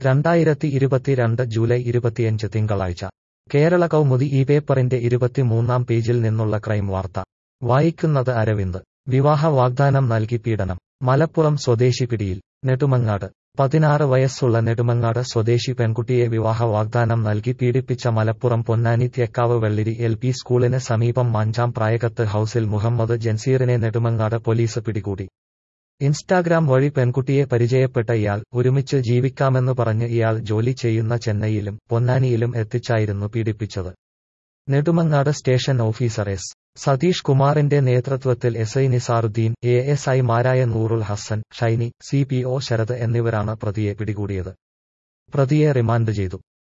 രണ്ടായിരത്തി ഇരുപത്തിരണ്ട് ജൂലൈ ഇരുപത്തിയഞ്ച് തിങ്കളാഴ്ച കേരള കൗമുദി ഈ പേപ്പറിന്റെ ഇരുപത്തിമൂന്നാം പേജിൽ നിന്നുള്ള ക്രൈം വാർത്ത വായിക്കുന്നത് അരവിന്ദ് വിവാഹ വാഗ്ദാനം നൽകി പീഡനം മലപ്പുറം സ്വദേശി പിടിയിൽ നെടുമങ്ങാട് പതിനാറ് വയസ്സുള്ള നെടുമങ്ങാട് സ്വദേശി പെൺകുട്ടിയെ വിവാഹ വാഗ്ദാനം നൽകി പീഡിപ്പിച്ച മലപ്പുറം പൊന്നാനി തെക്കാവ് വെള്ളിരി എൽ പി സ്കൂളിന് സമീപം മാഞ്ചാം പ്രായകത്ത് ഹൌസിൽ മുഹമ്മദ് ജൻസീറിനെ നെടുമങ്ങാട് പോലീസ് പിടികൂടി ഇൻസ്റ്റാഗ്രാം വഴി പെൺകുട്ടിയെ പരിചയപ്പെട്ട ഇയാൾ ഒരുമിച്ച് ജീവിക്കാമെന്ന് പറഞ്ഞ് ഇയാൾ ജോലി ചെയ്യുന്ന ചെന്നൈയിലും പൊന്നാനിയിലും എത്തിച്ചായിരുന്നു പീഡിപ്പിച്ചത് Nedumangad station officer S Satheesh കുമാറിന്റെ നേതൃത്വത്തിൽ S I Nizaruddin A S ഐമാരായ Noorul Hassan Shiny C P O Sarath എന്നിവരാണ് പ്രതിയെ പിടികൂടിയത് പ്രതിയെ റിമാൻഡ് ചെയ്തു